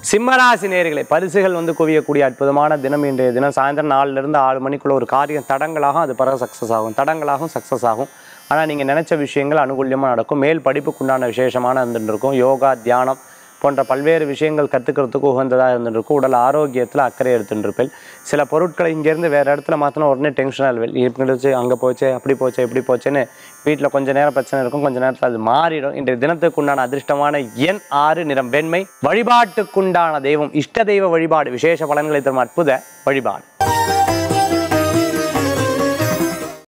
சிம்மராசி நேர்களை பரிசுகள் வந்து குவியக்கூடிய அற்புதமான தினம் இன்றைய தினம் சாயந்தரம் நாலுல இருந்து ஆறு மணிக்குள்ள ஒரு காரியம் தடங்களாகும் அது பிறகு சக்ஸஸ் ஆகும் தடங்களாகும் சக்ஸஸ் ஆகும் ஆனால் நீங்கள் நினச்ச விஷயங்கள் அனுகூல்யமாக நடக்கும் மேல் படிப்புக்குண்டான விசேஷமான இருந்துட்டு இருக்கும் யோகா தியானம் போன்ற பல்வேறு விஷயங்கள் கற்றுக்கிறதுக்கு உகந்ததாக இருந்துட்டு இருக்கும் உடல் ஆரோக்கியத்தில் அக்கறை எடுத்துட்டு இருப்பேன் சில பொருட்களை இங்கேருந்து வேறு இடத்துல மாற்றினா உடனே டென்ஷன் ஆகுவேன் இப்படி அங்கே போச்சு அப்படி போச்சு இப்படி போச்சுன்னு வீட்டில் கொஞ்ச நேரம் பிரச்சனை இருக்கும் கொஞ்ச நேரத்தில் அது மாறிடும் இன்றைய தினத்துக்கு உண்டான அதிர்ஷ்டமான எண் ஆறு நிறம் வெண்மை வழிபாட்டுக்குண்டான தெய்வம் இஷ்ட தெய்வ வழிபாடு விசேஷ பலன்களை தரும் அற்புத வழிபாடு